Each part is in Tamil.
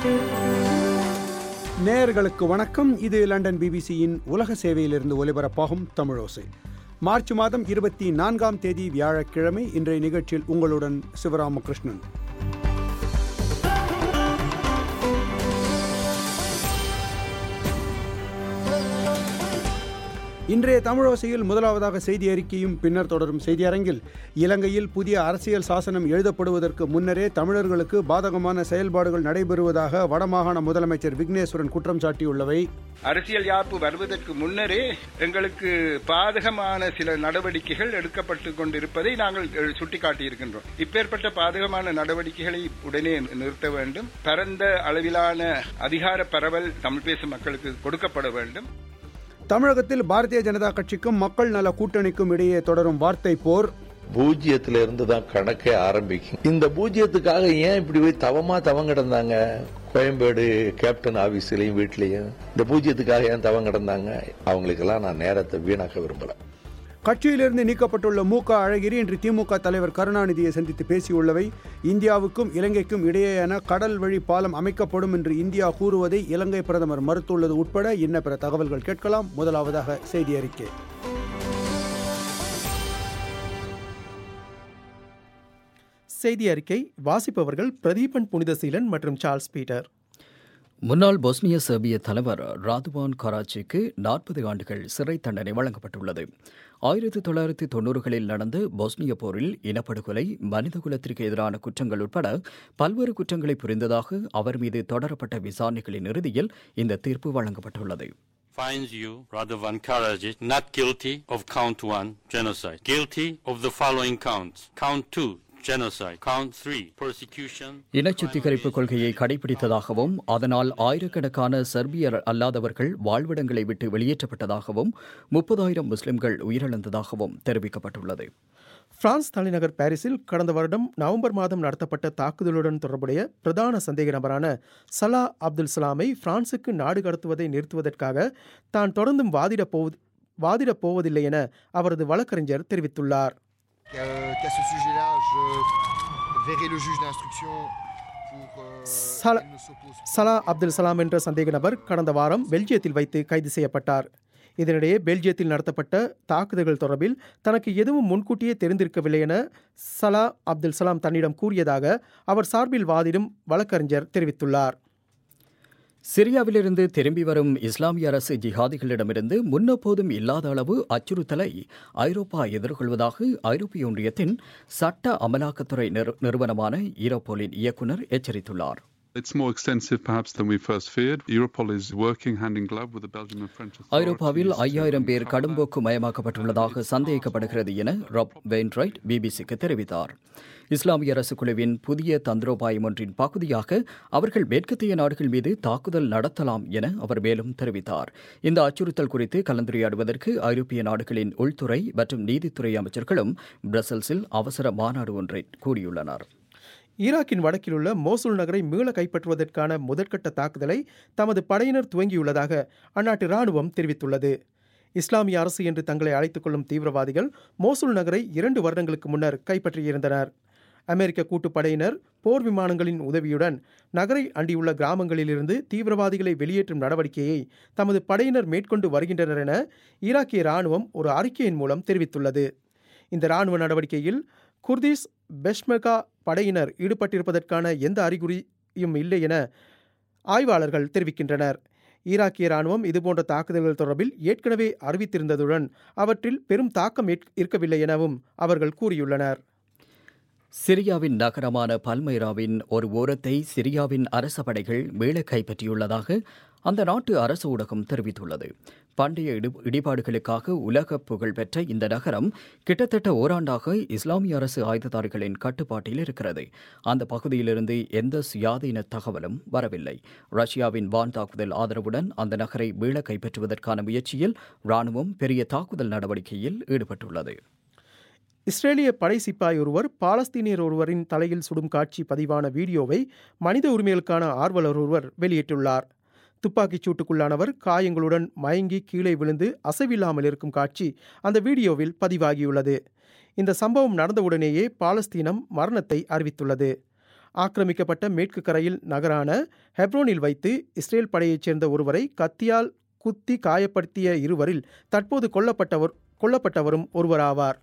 நேயர்களுக்கு வணக்கம் இது லண்டன் பிபிசியின் உலக சேவையிலிருந்து ஒலிபரப்பாகும் தமிழோசை மார்ச் மாதம் இருபத்தி நான்காம் தேதி வியாழக்கிழமை இன்றைய நிகழ்ச்சியில் உங்களுடன் சிவராமகிருஷ்ணன் இன்றைய தமிழோசையில் முதலாவதாக செய்தி அறிக்கையும் பின்னர் தொடரும் செய்தி அரங்கில் இலங்கையில் புதிய அரசியல் சாசனம் எழுதப்படுவதற்கு முன்னரே தமிழர்களுக்கு பாதகமான செயல்பாடுகள் நடைபெறுவதாக வடமாகாண முதலமைச்சர் விக்னேஸ்வரன் குற்றம் சாட்டியுள்ளவை அரசியல் யாப்பு வருவதற்கு முன்னரே எங்களுக்கு பாதகமான சில நடவடிக்கைகள் எடுக்கப்பட்டு கொண்டிருப்பதை நாங்கள் சுட்டிக்காட்டியிருக்கின்றோம் இப்பேற்பட்ட பாதகமான நடவடிக்கைகளை உடனே நிறுத்த வேண்டும் பரந்த அளவிலான அதிகார பரவல் தமிழ் பேசும் மக்களுக்கு கொடுக்கப்பட வேண்டும் தமிழகத்தில் பாரதிய ஜனதா கட்சிக்கும் மக்கள் நல கூட்டணிக்கும் இடையே தொடரும் வார்த்தை போர் பூஜ்ஜியத்துல இருந்து தான் கணக்கே ஆரம்பிக்கும் இந்த பூஜ்ஜியத்துக்காக ஏன் இப்படி போய் தவமா தவம் கிடந்தாங்க கோயம்பேடு கேப்டன் ஆபீஸ்லயும் வீட்லயும் இந்த பூஜ்ஜியத்துக்காக ஏன் தவம் கிடந்தாங்க அவங்களுக்கெல்லாம் நான் நேரத்தை வீணாக்க விரும்பல கட்சியிலிருந்து நீக்கப்பட்டுள்ள மு க அழகிரி இன்று திமுக தலைவர் கருணாநிதியை சந்தித்து பேசியுள்ளவை இந்தியாவுக்கும் இலங்கைக்கும் இடையேயான கடல் வழி பாலம் அமைக்கப்படும் என்று இந்தியா கூறுவதை இலங்கை பிரதமர் மறுத்துள்ளது உட்பட இன்ன பிற தகவல்கள் கேட்கலாம் முதலாவதாக செய்தி அறிக்கை செய்தி அறிக்கை வாசிப்பவர்கள் பிரதீபன் புனிதசீலன் மற்றும் சார்ல்ஸ் பீட்டர் முன்னாள் பொஸ்னிய செர்பிய தலைவர் ராதுவான் கராச்சிக்கு நாற்பது ஆண்டுகள் சிறை தண்டனை வழங்கப்பட்டுள்ளது ஆயிரத்தி தொள்ளாயிரத்தி தொன்னூறுகளில் நடந்த பொஸ்னிய போரில் இனப்படுகொலை மனிதகுலத்திற்கு எதிரான குற்றங்கள் உட்பட பல்வேறு குற்றங்களை புரிந்ததாக அவர் மீது தொடரப்பட்ட விசாரணைகளின் இறுதியில் இந்த தீர்ப்பு வழங்கப்பட்டுள்ளது finds you, Radovan Karadzic, not guilty of count one, genocide. Guilty of the following counts. Count two, genocide. Count three, persecution. இனச்சுத்திகரிப்பு கொள்கையை கடைபிடித்ததாகவும் அதனால் ஆயிரக்கணக்கான செர்பியர் அல்லாதவர்கள் வாழ்விடங்களை விட்டு வெளியேற்றப்பட்டதாகவும் முப்பதாயிரம் முஸ்லிம்கள் உயிரிழந்ததாகவும் தெரிவிக்கப்பட்டுள்ளது பிரான்ஸ் தலைநகர் பாரிஸில் கடந்த வருடம் நவம்பர் மாதம் நடத்தப்பட்ட தாக்குதலுடன் தொடர்புடைய பிரதான சந்தேக நபரான சலா அப்துல் சலாமை பிரான்சுக்கு நாடு கடத்துவதை நிறுத்துவதற்காக தான் தொடர்ந்தும் வாதிடப் போவது வாதிடப் போவதில்லை என அவரது வழக்கறிஞர் தெரிவித்துள்ளார் Euh, qu'à ce sujet-là, je verrai le juge d'instruction pour. euh, Salah- qu'elle ne s'oppose pas. சலா அப்துல் சலாம் என்ற சந்தேக நபர் கடந்த வாரம் பெல்ஜியத்தில் வைத்து கைது செய்யப்பட்டார் இதனிடையே பெல்ஜியத்தில் நடத்தப்பட்ட தாக்குதல்கள் தொடர்பில் தனக்கு எதுவும் முன்கூட்டியே தெரிந்திருக்கவில்லை என சலா அப்துல் சலாம் தன்னிடம் கூறியதாக அவர் சார்பில் வாதிடும் வழக்கறிஞர் தெரிவித்துள்ளார் சிரியாவிலிருந்து திரும்பி வரும் இஸ்லாமிய அரசு ஜிஹாதிகளிடமிருந்து முன்னெப்போதும் இல்லாத அளவு அச்சுறுத்தலை ஐரோப்பா எதிர்கொள்வதாக ஐரோப்பிய ஒன்றியத்தின் சட்ட அமலாக்கத்துறை நிறு- நிறுவனமான ஈரோப்போலின் இயக்குனர் எச்சரித்துள்ளார் It's more extensive, perhaps, than we first feared. Europol is working hand in glove with the Belgian and French authorities. ஐரோப்பாவில் ஐயாயிரம் பேர் to கடும்போக்கு மயமாக்கப்பட்டுள்ளதாக சந்தேகிக்கப்படுகிறது என ராப் வெயின்ரைட் பிபிசிக்கு தெரிவித்தார் இஸ்லாமிய அரசு குழுவின் புதிய தந்திரோபாயம் ஒன்றின் பகுதியாக அவர்கள் மேற்கத்திய நாடுகள் மீது தாக்குதல் நடத்தலாம் என அவர் மேலும் தெரிவித்தார் இந்த அச்சுறுத்தல் குறித்து கலந்துரையாடுவதற்கு ஐரோப்பிய நாடுகளின் உள்துறை மற்றும் நீதித்துறை அமைச்சர்களும் பிரசல்ஸில் அவசர மாநாடு ஒன்றை கூடியுள்ளனர் ஈராக்கின் வடக்கில் உள்ள மோசூல் நகரை மீள கைப்பற்றுவதற்கான முதற்கட்ட தாக்குதலை தமது படையினர் துவங்கியுள்ளதாக அந்நாட்டு ராணுவம் தெரிவித்துள்ளது இஸ்லாமிய அரசு என்று தங்களை அழைத்துக் கொள்ளும் தீவிரவாதிகள் மோசூல் நகரை இரண்டு வருடங்களுக்கு முன்னர் கைப்பற்றியிருந்தனர் அமெரிக்க கூட்டுப்படையினர் போர் விமானங்களின் உதவியுடன் நகரை அண்டியுள்ள கிராமங்களிலிருந்து தீவிரவாதிகளை வெளியேற்றும் நடவடிக்கையை தமது படையினர் மேற்கொண்டு வருகின்றனர் என ஈராக்கிய ராணுவம் ஒரு அறிக்கையின் மூலம் தெரிவித்துள்ளது இந்த ராணுவ நடவடிக்கையில் குர்திஸ் பெஷ்மெகா படையினர் ஈடுபட்டிருப்பதற்கான எந்த அறிகுறியும் இல்லை என ஆய்வாளர்கள் தெரிவிக்கின்றனர் ஈராக்கிய ராணுவம் இதுபோன்ற தாக்குதல்கள் தொடர்பில் ஏற்கனவே அறிவித்திருந்ததுடன் அவற்றில் பெரும் தாக்கம் ஏற்- இருக்கவில்லை எனவும் அவர்கள் கூறியுள்ளனர் சிரியாவின் நகரமான பல்மைராவின் ஒரு ஓரத்தை சிரியாவின் அரச படைகள் மீள கைப்பற்றியுள்ளதாக அந்த நாட்டு அரசு ஊடகம் தெரிவித்துள்ளது பண்டைய இடி- இடிபாடுகளுக்காக உலக புகழ்பெற்ற இந்த நகரம் கிட்டத்தட்ட ஓராண்டாக இஸ்லாமிய அரசு ஆயுததாரிகளின் கட்டுப்பாட்டில் இருக்கிறது அந்த பகுதியிலிருந்து எந்த சுயாதீன தகவலும் வரவில்லை ரஷ்யாவின் வான் தாக்குதல் ஆதரவுடன் அந்த நகரை மீள கைப்பற்றுவதற்கான முயற்சியில் ராணுவம் பெரிய தாக்குதல் நடவடிக்கையில் ஈடுபட்டுள்ளது இஸ்ரேலிய படை சிப்பாய் ஒருவர் பாலஸ்தீனியர் ஒருவரின் தலையில் சுடும் காட்சி பதிவான வீடியோவை மனித உரிமைகளுக்கான ஆர்வலர் ஒருவர் வெளியிட்டுள்ளார் துப்பாக்கிச் சூட்டுக்குள்ளானவர் காயங்களுடன் மயங்கி கீழே விழுந்து அசைவில்லாமல் இருக்கும் காட்சி அந்த வீடியோவில் பதிவாகியுள்ளது இந்த சம்பவம் நடந்தவுடனேயே பாலஸ்தீனம் மரணத்தை அறிவித்துள்ளது ஆக்கிரமிக்கப்பட்ட மேற்கு கரையில் நகரான ஹெப்ரோனில் வைத்து இஸ்ரேல் படையைச் சேர்ந்த ஒருவரை கத்தியால் குத்தி காயப்படுத்திய இருவரில் தற்போது கொல்லப்பட்டவர் கொல்லப்பட்டவரும் ஒருவராவார்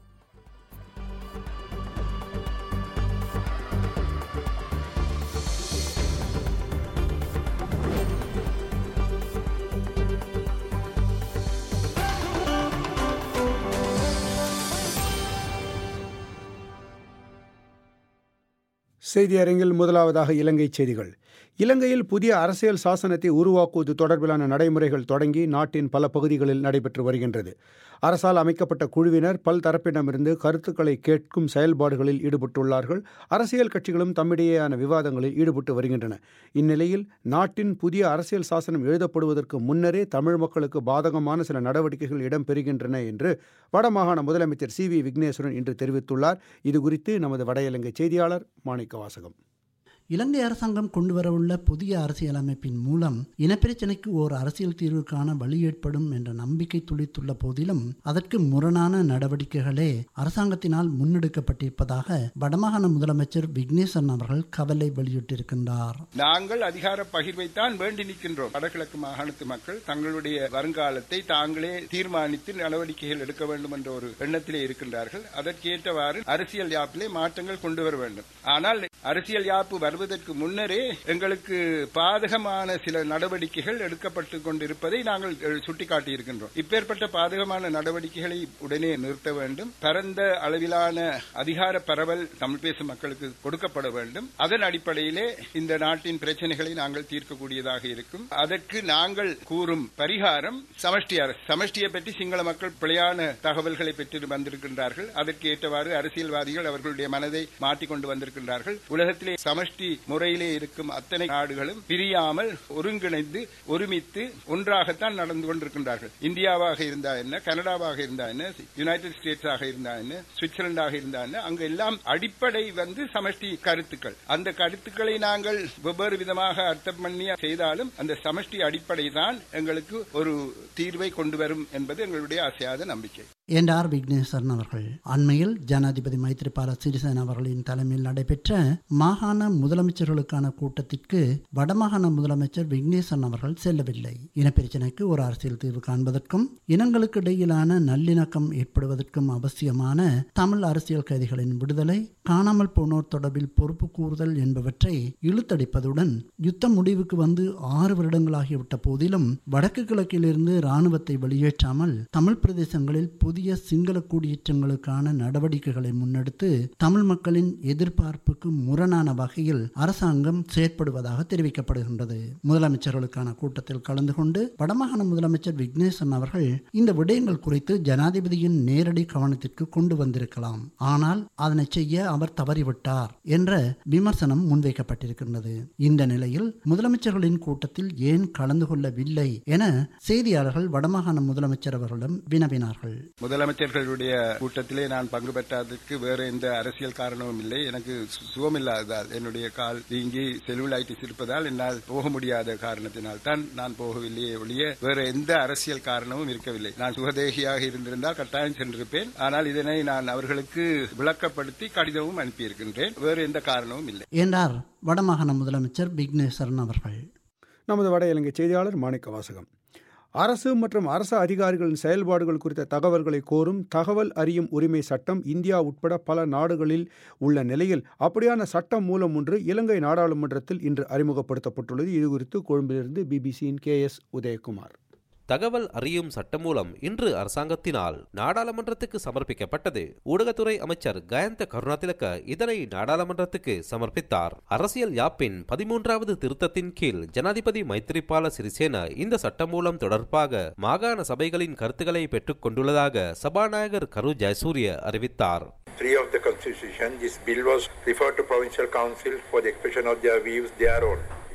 செய்தி அரங்கில் முதலாவதாக இலங்கை செய்திகள் இலங்கையில் புதிய அரசியல் சாசனத்தை உருவாக்குவது தொடர்பிலான நடைமுறைகள் தொடங்கி நாட்டின் பல பகுதிகளில் நடைபெற்று வருகின்றது அரசால் அமைக்கப்பட்ட குழுவினர் பல்தரப்பிடமிருந்து கருத்துக்களை கேட்கும் செயல்பாடுகளில் ஈடுபட்டுள்ளார்கள் அரசியல் கட்சிகளும் தம்மிடையேயான விவாதங்களில் ஈடுபட்டு வருகின்றன இந்நிலையில் நாட்டின் புதிய அரசியல் சாசனம் எழுதப்படுவதற்கு முன்னரே தமிழ் மக்களுக்கு பாதகமான சில நடவடிக்கைகள் இடம்பெறுகின்றன என்று வடமாகாண முதலமைச்சர் சி வி விக்னேஸ்வரன் இன்று தெரிவித்துள்ளார் இதுகுறித்து நமது வட இலங்கை செய்தியாளர் மாணிக்க வாசகம் இலங்கை அரசாங்கம் கொண்டுவரவுள்ள புதிய அரசியலமைப்பின் மூலம் இனப்பிரச்சினைக்கு ஓர் அரசியல் தீர்வு காண வழி ஏற்படும் என்ற நம்பிக்கை துளித்துள்ள போதிலும் அதற்கு முரணான நடவடிக்கைகளே அரசாங்கத்தினால் முன்னெடுக்கப்பட்டிருப்பதாக வடமாகாண முதலமைச்சர் விக்னேசன் அவர்கள் கவலை வெளியிட்டிருக்கின்றார் நாங்கள் அதிகார பகிர்வைத்தான் வேண்டி நிற்கின்றோம் வடகிழக்கு மாகாணத்து மக்கள் தங்களுடைய வருங்காலத்தை தாங்களே தீர்மானித்து நடவடிக்கைகள் எடுக்க வேண்டும் என்ற ஒரு எண்ணத்திலே இருக்கின்றார்கள் அதற்கேற்றவாறு அரசியல் யாப்பிலே மாற்றங்கள் கொண்டு வர வேண்டும் ஆனால் அரசியல் யாப்பு வருவதற்கு முன்னரே எங்களுக்கு பாதகமான சில நடவடிக்கைகள் எடுக்கப்பட்டு கொண்டிருப்பதை நாங்கள் சுட்டிக்காட்டியிருக்கின்றோம் இப்பேற்பட்ட பாதகமான நடவடிக்கைகளை உடனே நிறுத்த வேண்டும் பரந்த அளவிலான அதிகார பரவல் தமிழ் பேசும் மக்களுக்கு கொடுக்கப்பட வேண்டும் அதன் அடிப்படையிலே இந்த நாட்டின் பிரச்சனைகளை நாங்கள் தீர்க்கக்கூடியதாக இருக்கும் அதற்கு நாங்கள் கூறும் பரிகாரம் சமஷ்டி அரசு சமஷ்டியை பற்றி சிங்கள மக்கள் பிழையான தகவல்களை பெற்று வந்திருக்கின்றார்கள் அதற்கு ஏற்றவாறு அரசியல்வாதிகள் அவர்களுடைய மனதை மாற்றிக்கொண்டு வந்திருக்கின்றார்கள் உலகத்திலே சமஷ்டி முறையிலே இருக்கும் அத்தனை நாடுகளும் பிரியாமல் ஒருங்கிணைந்து ஒருமித்து ஒன்றாகத்தான் நடந்து கொண்டிருக்கின்றார்கள் இந்தியாவாக இருந்தா என்ன கனடாவாக இருந்தா என்ன யுனைடெட் ஸ்டேட்ஸாக இருந்தா என்ன சுவிட்சர்லாண்டாக இருந்தா என்ன அங்க எல்லாம் அடிப்படை வந்து சமஷ்டி கருத்துக்கள் அந்த கருத்துக்களை நாங்கள் வெவ்வேறு விதமாக அர்த்தம் பண்ணி செய்தாலும் அந்த சமஷ்டி அடிப்படை தான் எங்களுக்கு ஒரு தீர்வை கொண்டு வரும் என்பது எங்களுடைய ஆசையாத நம்பிக்கை என்றார் விக்னேஸ்வரன் அவர்கள் அண்மையில் ஜனாதிபதி மைத்ரிபால சிறிசேன அவர்களின் தலைமையில் நடைபெற்ற மாகாண முதலமைச்சர்களுக்கான கூட்டத்திற்கு வடமாகாண முதலமைச்சர் விக்னேஸ்வரன் அவர்கள் செல்லவில்லை இனப்பிரச்சினைக்கு ஒரு அரசியல் தீர்வு காண்பதற்கும் இனங்களுக்கு இடையிலான நல்லிணக்கம் ஏற்படுவதற்கும் அவசியமான தமிழ் அரசியல் கைதிகளின் விடுதலை காணாமல் போனோர் தொடர்பில் பொறுப்பு கூறுதல் என்பவற்றை இழுத்தடிப்பதுடன் யுத்தம் முடிவுக்கு வந்து ஆறு வருடங்களாகிவிட்ட போதிலும் வடக்கு கிழக்கிலிருந்து இராணுவத்தை வெளியேற்றாமல் தமிழ் பிரதேசங்களில் புதிய சிங்கள குடியேற்றங்களுக்கான நடவடிக்கைகளை முன்னெடுத்து தமிழ் மக்களின் எதிர்பார்ப்புக்கு முரணான வகையில் அரசாங்கம் செயற்படுவதாக தெரிவிக்கப்படுகின்றது முதலமைச்சர்களுக்கான கூட்டத்தில் கலந்து கொண்டு வடமாகாண முதலமைச்சர் விக்னேசன் அவர்கள் இந்த விடயங்கள் குறித்து ஜனாதிபதியின் நேரடி கவனத்திற்கு கொண்டு வந்திருக்கலாம் ஆனால் அதனை செய்ய அவர் தவறிவிட்டார் என்ற விமர்சனம் முன்வைக்கப்பட்டிருக்கின்றது இந்த நிலையில் முதலமைச்சர்களின் கூட்டத்தில் ஏன் கலந்து கொள்ளவில்லை என செய்தியாளர்கள் வடமாகாண முதலமைச்சர் அவர்களிடம் வினவினார்கள் முதலமைச்சர்களுடைய கூட்டத்திலே நான் பங்கு பெற்றாததற்கு வேற எந்த அரசியல் காரணமும் இல்லை எனக்கு சுகமில்லாததால் என்னுடைய கால் வீங்கி செல்லுலைட்டிஸ் இருப்பதால் என்னால் போக முடியாத காரணத்தினால் தான் நான் போகவில்லையே ஒழிய வேற எந்த அரசியல் காரணமும் இருக்கவில்லை நான் சுகதேகியாக இருந்திருந்தால் கட்டாயம் சென்றிருப்பேன் ஆனால் இதனை நான் அவர்களுக்கு விளக்கப்படுத்தி கடிதமும் அனுப்பியிருக்கின்றேன் வேறு எந்த காரணமும் இல்லை என்றார் வடமாகாண முதலமைச்சர் விக்னேஸ்வரன் அவர்கள் நமது வட இலங்கை செய்தியாளர் மாணிக்க வாசகம் அரசு மற்றும் அரசு அதிகாரிகளின் செயல்பாடுகள் குறித்த தகவல்களை கோரும் தகவல் அறியும் உரிமை சட்டம் இந்தியா உட்பட பல நாடுகளில் உள்ள நிலையில் அப்படியான சட்டம் மூலம் ஒன்று இலங்கை நாடாளுமன்றத்தில் இன்று அறிமுகப்படுத்தப்பட்டுள்ளது இதுகுறித்து கொழும்பிலிருந்து பிபிசியின் கே எஸ் உதயகுமார் தகவல் அறியும் சட்டமூலம் இன்று அரசாங்கத்தினால் நாடாளுமன்றத்துக்கு சமர்ப்பிக்கப்பட்டது ஊடகத்துறை அமைச்சர் கயந்த கருணாதிலக்க இதனை நாடாளுமன்றத்துக்கு சமர்ப்பித்தார் அரசியல் யாப்பின் பதிமூன்றாவது திருத்தத்தின் கீழ் ஜனாதிபதி மைத்ரிபால சிறிசேன இந்த சட்டமூலம் தொடர்பாக மாகாண சபைகளின் கருத்துக்களை பெற்றுக் கொண்டுள்ளதாக சபாநாயகர் கரு ஜெயசூரிய அறிவித்தார் Three of the constitution, this bill was referred to provincial council for the expression of their views their own.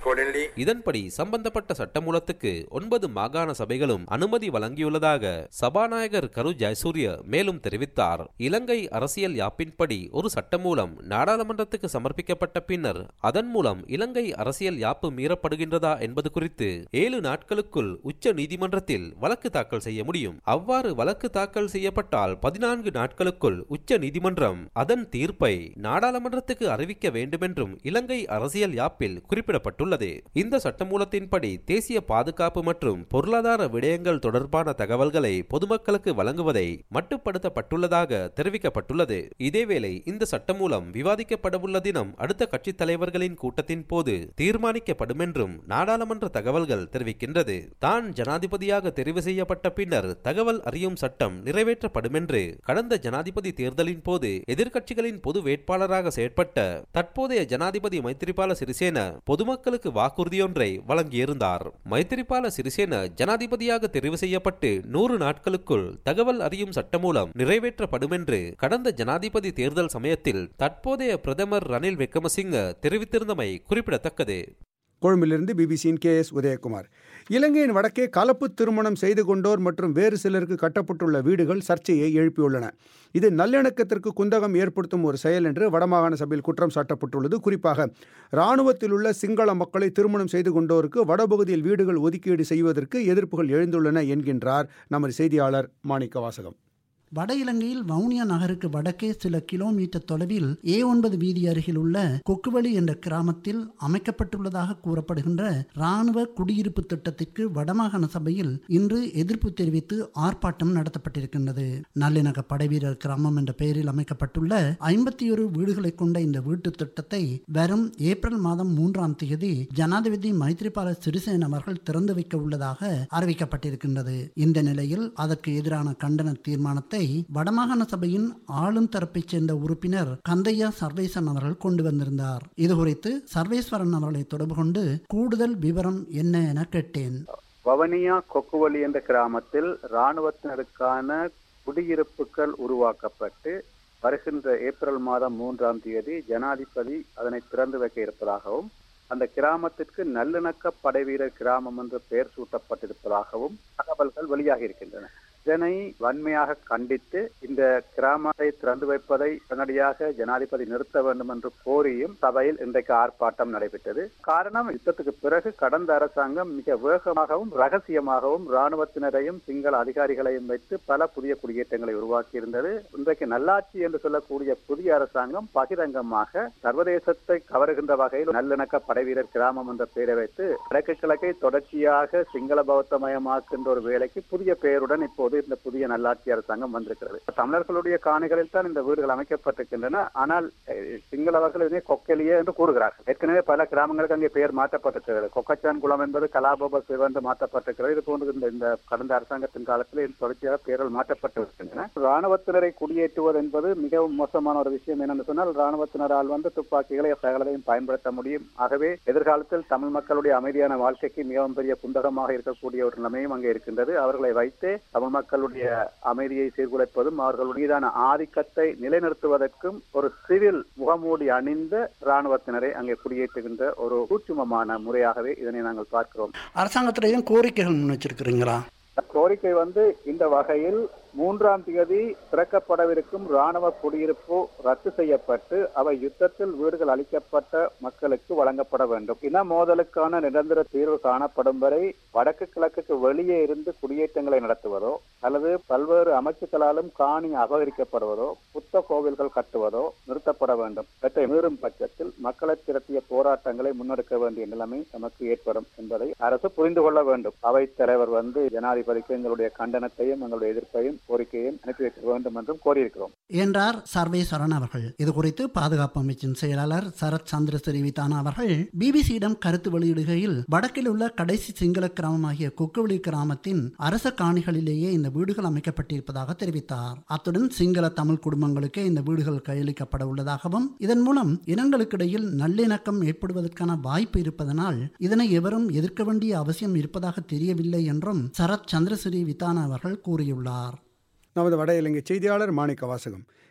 Accordingly, இதன்படி சம்பந்தப்பட்ட சட்டமூலத்துக்கு ஒன்பது மாகாண சபைகளும் அனுமதி வழங்கியுள்ளதாக சபாநாயகர் கரு ஜெயசூரிய மேலும் தெரிவித்தார் இலங்கை அரசியல் யாப்பின்படி ஒரு சட்டமூலம் நாடாளுமன்றத்துக்கு சமர்ப்பிக்கப்பட்ட பின்னர் அதன் மூலம் இலங்கை அரசியல் யாப்பு மீறப்படுகின்றதா என்பது குறித்து ஏழு நாட்களுக்குள் உச்ச நீதிமன்றத்தில் வழக்கு தாக்கல் செய்ய முடியும் அவ்வாறு வழக்கு தாக்கல் செய்யப்பட்டால் பதினான்கு நாட்களுக்குள் உச்ச நீதிமன்றம் அதன் தீர்ப்பை நாடாளுமன்றத்துக்கு அறிவிக்க வேண்டுமென்றும் இலங்கை அரசியல் யாப்பில் குறிப்பிடப்பட்டுள்ளது இந்த சட்டமூலத்தின்படி தேசிய பாதுகாப்பு மற்றும் பொருளாதார விடயங்கள் தொடர்பான தகவல்களை பொதுமக்களுக்கு வழங்குவதை மட்டுப்படுத்தப்பட்டுள்ளதாக தெரிவிக்கப்பட்டுள்ளது இதேவேளை இந்த சட்டமூலம் விவாதிக்கப்படவுள்ள தினம் அடுத்த கட்சித் தலைவர்களின் கூட்டத்தின் போது தீர்மானிக்கப்படும் என்றும் நாடாளுமன்ற தகவல்கள் தெரிவிக்கின்றது தான் ஜனாதிபதியாக தெரிவு செய்யப்பட்ட பின்னர் தகவல் அறியும் சட்டம் நிறைவேற்றப்படும் என்று கடந்த ஜனாதிபதி தேர்தலின் போது எதிர்க்கட்சிகளின் பொது வேட்பாளராக செயற்பட்ட தற்போதைய ஜனாதிபதி மைத்திரிபால சிறிசேன பொதுமக்களுக்கு வாக்குறுதியொன்றை வழங்கியிருந்தார் மைத்திரிபால சிறிசேன ஜனாதிபதியாக தெரிவு செய்யப்பட்டு நூறு நாட்களுக்குள் தகவல் அறியும் சட்டம் மூலம் நிறைவேற்றப்படும் என்று கடந்த ஜனாதிபதி தேர்தல் சமயத்தில் தற்போதைய பிரதமர் ரணில் விக்ரமசிங்க தெரிவித்திருந்தமை குறிப்பிடத்தக்கது கொழும்பிலிருந்து பிபிசியின் கே எஸ் உதயகுமார் இலங்கையின் வடக்கே கலப்பு திருமணம் செய்து கொண்டோர் மற்றும் வேறு சிலருக்கு கட்டப்பட்டுள்ள வீடுகள் சர்ச்சையை எழுப்பியுள்ளன இது நல்லிணக்கத்திற்கு குந்தகம் ஏற்படுத்தும் ஒரு செயல் என்று வடமாகாண சபையில் குற்றம் சாட்டப்பட்டுள்ளது குறிப்பாக இராணுவத்தில் உள்ள சிங்கள மக்களை திருமணம் செய்து கொண்டோருக்கு வடபகுதியில் வீடுகள் ஒதுக்கீடு செய்வதற்கு எதிர்ப்புகள் எழுந்துள்ளன என்கின்றார் நமது செய்தியாளர் மாணிக்க வாசகம் வட இலங்கையில் வவுனியா நகருக்கு வடக்கே சில கிலோமீட்டர் தொலைவில் ஏ ஒன்பது வீதி அருகில் உள்ள கொக்குவழி என்ற கிராமத்தில் அமைக்கப்பட்டுள்ளதாக கூறப்படுகின்ற இராணுவ குடியிருப்பு திட்டத்திற்கு வடமாகாண சபையில் இன்று எதிர்ப்பு தெரிவித்து ஆர்ப்பாட்டம் நடத்தப்பட்டிருக்கின்றது நல்லிணக்க படைவீரர் கிராமம் என்ற பெயரில் அமைக்கப்பட்டுள்ள ஐம்பத்தி ஒரு வீடுகளை கொண்ட இந்த வீட்டு திட்டத்தை வரும் ஏப்ரல் மாதம் மூன்றாம் தேதி ஜனாதிபதி மைத்ரிபால சிறிசேன அவர்கள் திறந்து வைக்க உள்ளதாக அறிவிக்கப்பட்டிருக்கின்றது இந்த நிலையில் அதற்கு எதிரான கண்டன தீர்மானத்தை வடமாகாண சபையின் ஆளும் தரப்பைச் சேர்ந்த உறுப்பினர் கந்தையா சர்வேசன் அவர்கள் கொண்டு வந்திருந்தார் இது குறித்து சர்வேஸ்வரன் அவர்களை தொடர்பு கொண்டு கூடுதல் விவரம் என்ன என கேட்டேன் வவனியா கொக்குவலி என்ற கிராமத்தில் இராணுவத்தினருக்கான குடியிருப்புகள் உருவாக்கப்பட்டு வருகின்ற ஏப்ரல் மாதம் மூன்றாம் தேதி ஜனாதிபதி அதனை திறந்து வைக்க இருப்பதாகவும் அந்த கிராமத்திற்கு நல்லிணக்க படைவீரர் கிராமம் என்று பெயர் சூட்டப்பட்டிருப்பதாகவும் தகவல்கள் வெளியாகி இருக்கின்றன இதனை வன்மையாக கண்டித்து இந்த கிராமத்தை திறந்து வைப்பதை உடனடியாக ஜனாதிபதி நிறுத்த வேண்டும் என்று கோரியும் சபையில் இன்றைக்கு ஆர்ப்பாட்டம் நடைபெற்றது காரணம் யுத்தத்துக்கு பிறகு கடந்த அரசாங்கம் மிக வேகமாகவும் ரகசியமாகவும் இராணுவத்தினரையும் சிங்கள அதிகாரிகளையும் வைத்து பல புதிய குடியேற்றங்களை உருவாக்கி இருந்தது இன்றைக்கு நல்லாட்சி என்று சொல்லக்கூடிய புதிய அரசாங்கம் பகிரங்கமாக சர்வதேசத்தை கவருகின்ற வகையில் நல்லிணக்க படைவீரர் கிராமம் என்ற பெயரை வைத்து வடக்கு கிழக்கை தொடர்ச்சியாக சிங்கள பௌத்தமயமாக்கின்ற ஒரு வேலைக்கு புதிய பெயருடன் இப்போது இப்போது இந்த புதிய நல்லாட்சி அரசாங்கம் வந்திருக்கிறது தமிழர்களுடைய காணிகளில் தான் இந்த வீடுகள் அமைக்கப்பட்டிருக்கின்றன ஆனால் சிங்களவர்கள் இதனை கொக்கெலியே என்று கூறுகிறார்கள் ஏற்கனவே பல கிராமங்களுக்கு அங்கே பெயர் மாற்றப்பட்டிருக்கிறது கொக்கச்சான் குளம் என்பது கலாபோப சிவ என்று மாற்றப்பட்டிருக்கிறது இது போன்று இந்த இந்த கடந்த அரசாங்கத்தின் காலத்தில் இது தொடர்ச்சியாக பெயர்கள் மாற்றப்பட்டு வருகின்றன ராணுவத்தினரை குடியேற்றுவது என்பது மிகவும் மோசமான ஒரு விஷயம் என்னென்னு சொன்னால் ராணுவத்தினரால் வந்து துப்பாக்கிகளை சகலதையும் பயன்படுத்த முடியும் ஆகவே எதிர்காலத்தில் தமிழ் மக்களுடைய அமைதியான வாழ்க்கைக்கு மிகவும் பெரிய குந்தகமாக இருக்கக்கூடிய ஒரு நிலைமையும் அங்கே இருக்கின்றது அவர்களை வைத்து தமிழ் மக்களுடைய அமைதியை சீர்குலைப்பதும் அவர்கள் மீதான ஆதிக்கத்தை நிலைநிறுத்துவதற்கும் ஒரு சிவில் முகமூடி அணிந்த இராணுவத்தினரை அங்கே குடியேற்றுகின்ற ஒரு சூட்சுமமான முறையாகவே இதனை நாங்கள் பார்க்கிறோம் அரசாங்கத்திலையும் கோரிக்கைகள் முன் வச்சிருக்கிறீங்களா கோரிக்கை வந்து இந்த வகையில் மூன்றாம் தேதி திறக்கப்படவிருக்கும் ராணுவ குடியிருப்பு ரத்து செய்யப்பட்டு அவை யுத்தத்தில் வீடுகள் அளிக்கப்பட்ட மக்களுக்கு வழங்கப்பட வேண்டும் இன மோதலுக்கான நிரந்தர தீர்வு காணப்படும் வரை வடக்கு கிழக்குக்கு வெளியே இருந்து குடியேற்றங்களை நடத்துவதோ அல்லது பல்வேறு அமைச்சுக்களாலும் காணி அபகரிக்கப்படுவதோ புத்த கோவில்கள் கட்டுவதோ நிறுத்தப்பட வேண்டும் இவற்றை மீறும் பட்சத்தில் மக்களை திரட்டிய போராட்டங்களை முன்னெடுக்க வேண்டிய நிலைமை நமக்கு ஏற்படும் என்பதை அரசு புரிந்து கொள்ள வேண்டும் அவை தலைவர் வந்து ஜனாதிபதிக்கு எங்களுடைய கண்டனத்தையும் எங்களுடைய எதிர்ப்பையும் கோரிக்கையும் அனுப்பி வைக்க வேண்டும் என்றும் கோரியிருக்கிறோம் என்றார் சர்வேஸ்வரன் அவர்கள் இது குறித்து பாதுகாப்பு அமைச்சின் செயலாளர் சரத் சந்திர தெரிவித்தான அவர்கள் பிபிசியிடம் கருத்து வெளியிடுகையில் வடக்கில் உள்ள கடைசி சிங்கள கிராமமாகிய கொக்குவெளி கிராமத்தின் அரச காணிகளிலேயே இந்த வீடுகள் அமைக்கப்பட்டிருப்பதாக தெரிவித்தார் அத்துடன் சிங்கள தமிழ் குடும்பங்களுக்கு இந்த வீடுகள் கையளிக்கப்பட உள்ளதாகவும் இதன் மூலம் இனங்களுக்கிடையில் நல்லிணக்கம் ஏற்படுவதற்கான வாய்ப்பு இருப்பதனால் இதனை எவரும் எதிர்க்க வேண்டிய அவசியம் இருப்பதாக தெரியவில்லை என்றும் சரத் சந்திரசிறி வித்தான அவர்கள் கூறியுள்ளார் நமது வட இலங்கை செய்தியாளர் மாணிக்க வாசகம்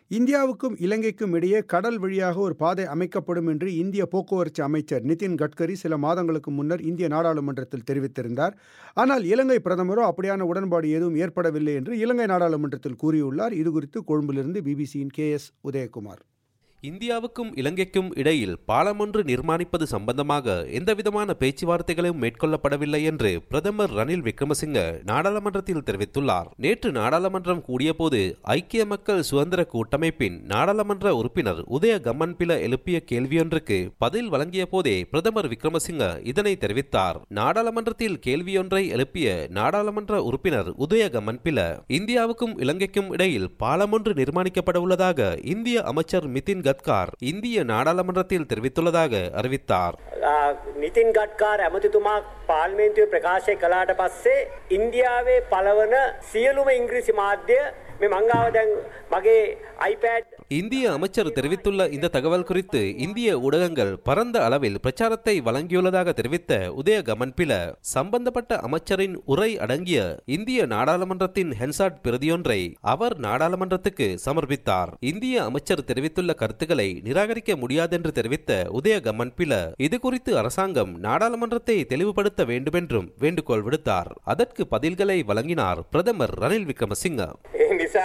இந்தியாவுக்கும் இலங்கைக்கும் இடையே கடல் வழியாக ஒரு பாதை அமைக்கப்படும் என்று இந்திய போக்குவரத்து அமைச்சர் நிதின் கட்கரி சில மாதங்களுக்கு முன்னர் இந்திய நாடாளுமன்றத்தில் தெரிவித்திருந்தார் ஆனால் இலங்கை பிரதமரோ அப்படியான உடன்பாடு எதுவும் ஏற்படவில்லை என்று இலங்கை நாடாளுமன்றத்தில் கூறியுள்ளார் இதுகுறித்து கொழும்பிலிருந்து பிபிசியின் கே எஸ் உதயகுமார் இந்தியாவுக்கும் இலங்கைக்கும் இடையில் பாலம் ஒன்று நிர்மாணிப்பது சம்பந்தமாக எந்தவிதமான பேச்சுவார்த்தைகளும் மேற்கொள்ளப்படவில்லை என்று பிரதமர் ரணில் விக்ரமசிங்க நாடாளுமன்றத்தில் தெரிவித்துள்ளார் நேற்று நாடாளுமன்றம் கூடியபோது ஐக்கிய மக்கள் சுதந்திர கூட்டமைப்பின் நாடாளுமன்ற உறுப்பினர் உதய கம்மன்பில எழுப்பிய கேள்வியொன்றுக்கு பதில் வழங்கிய போதே பிரதமர் விக்ரமசிங்க இதனை தெரிவித்தார் நாடாளுமன்றத்தில் கேள்வியொன்றை எழுப்பிய நாடாளுமன்ற உறுப்பினர் உதய கம்மன்பில இந்தியாவுக்கும் இலங்கைக்கும் இடையில் பாலம் ஒன்று நிர்மாணிக்கப்பட உள்ளதாக இந்திய அமைச்சர் மிதின் கட்கார் இந்திய நாடாளுமன்றத்தில் தெரிவித்துள்ளதாக அறிவித்தார் නිතින් ගට්කාර ඇමතිතුමා පාර්මේන්තුව ප්‍රකාශය කලාට පස්සේ ඉන්දියාවේ පලවන සියලුම ඉංග්‍රීසි මාධ්‍ය මේ මංගාව දැන් මගේ iPad இந்திய அமைச்சர் தெரிவித்துள்ள இந்த தகவல் குறித்து இந்திய ஊடகங்கள் பரந்த அளவில் பிரச்சாரத்தை வழங்கியுள்ளதாக தெரிவித்த உதய கமன்பில சம்பந்தப்பட்ட அமைச்சரின் உரை அடங்கிய இந்திய நாடாளுமன்றத்தின் ஹென்சாட் பிரதியொன்றை அவர் நாடாளுமன்றத்துக்கு சமர்ப்பித்தார் இந்திய அமைச்சர் தெரிவித்துள்ள கருத்துக்களை நிராகரிக்க முடியாதென்று தெரிவித்த உதய கமன்பில இது குறித்து அரசாங்கம் நாடாளுமன்றத்தை தெளிவுபடுத்த வேண்டுமென்றும் வேண்டுகோள் விடுத்தார் அதற்கு பதில்களை வழங்கினார் பிரதமர் ரணில் விக்ரமசிங்க ඒ නිසා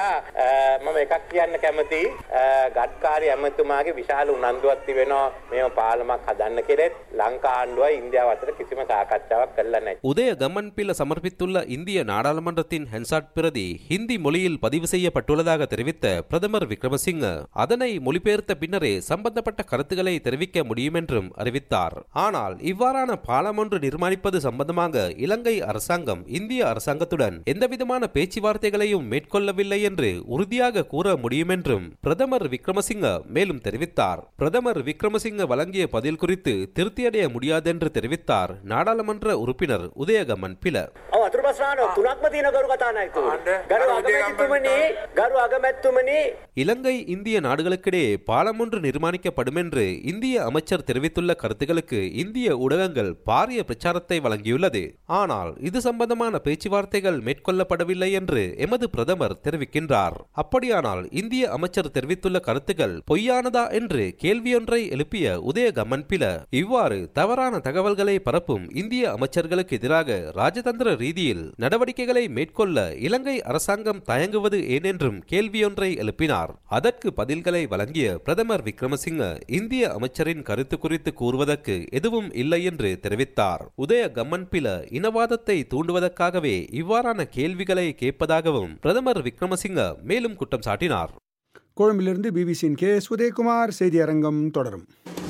මම එකක් කියන්න කැමති ගඩ්කාරි ඇමතුමාගේ විශාල උනන්දුවක් තිබෙනවා මෙම පාලමක් හදන්න කෙරෙත් ලංකා ආණ්ඩුව ඉන්දියාව අතර කිසිම සාකච්ඡාවක් කළා නැහැ. உதய கம்மன்பில சமர்ப்பித்துள்ள இந்திய நாடாளுமன்றத்தின் ஹென்சாட் பிரதி ஹிந்தி மொழியில் பதிவு செய்யப்பட்டுள்ளதாக தெரிவித்த பிரதமர் விக்ரமசிங்க அதனை மொழிபெயர்த்த பின்னரே சம்பந்தப்பட்ட கருத்துக்களை தெரிவிக்க முடியும் என்றும் அறிவித்தார் ஆனால் இவ்வாறான பாலம் ஒன்று நிர்மாணிப்பது சம்பந்தமாக இலங்கை அரசாங்கம் இந்திய அரசாங்கத்துடன் எந்தவிதமான பேச்சுவார்த்தைகளையும் மேற்கொள்ளவில்லை என்று உறுதியாக கூற முடியும் என்றும் பிரதமர் விக்ரமசிங்க மேலும் தெரிவித்தார் பிரதமர் விக்ரமசிங்க வழங்கிய பதில் குறித்து திருப்தியடைய முடியாதென்று தெரிவித்தார் நாடாளுமன்ற உறுப்பினர் உதயகமன் பில ඔව් අතුරු ප්‍රශ්න තුනක්ම තියෙන ගරු කතානායකතුමනි. ගරු අගමැතිතුමනි, ගරු අගමැතිතුමනි இலங்கை இந்திய நாடுகளுக்கிடையே பாலம் ஒன்று நிர்மாணிக்கப்படும் என்று இந்திய அமைச்சர் தெரிவித்துள்ள கருத்துக்களுக்கு இந்திய ஊடகங்கள் பாரிய பிரச்சாரத்தை வழங்கியுள்ளது ஆனால் இது சம்பந்தமான பேச்சுவார்த்தைகள் மேற்கொள்ளப்படவில்லை என்று எமது பிரதமர் தெரிவிக்கின்றார் அப்படியானால் இந்திய அமைச்சர் தெரிவித்துள்ள கருத்துக்கள் பொய்யானதா என்று கேள்வியொன்றை எழுப்பிய உதய கமன்பில இவ்வாறு தவறான தகவல்களை பரப்பும் இந்திய அமைச்சர்களுக்கு எதிராக ராஜதந்திர ரீதியில் நடவடிக்கைகளை மேற்கொள்ள இலங்கை அரசாங்கம் தயங்குவது ஏனென்றும் கேள்வியொன்றை எழுப்பினார் அதற்கு பதில்களை வழங்கிய பிரதமர் விக்ரமசிங்க இந்திய அமைச்சரின் கருத்து குறித்து கூறுவதற்கு எதுவும் இல்லை என்று தெரிவித்தார் உதய கம்மன்பில இனவாதத்தை தூண்டுவதற்காகவே இவ்வாறான கேள்விகளை கேட்பதாகவும் பிரதமர் விக்ரமசிங்க மேலும் குற்றம் சாட்டினார் கொழும்பிலிருந்து பிபிசியின் கே எஸ் உதயகுமார் செய்தி அரங்கம் தொடரும்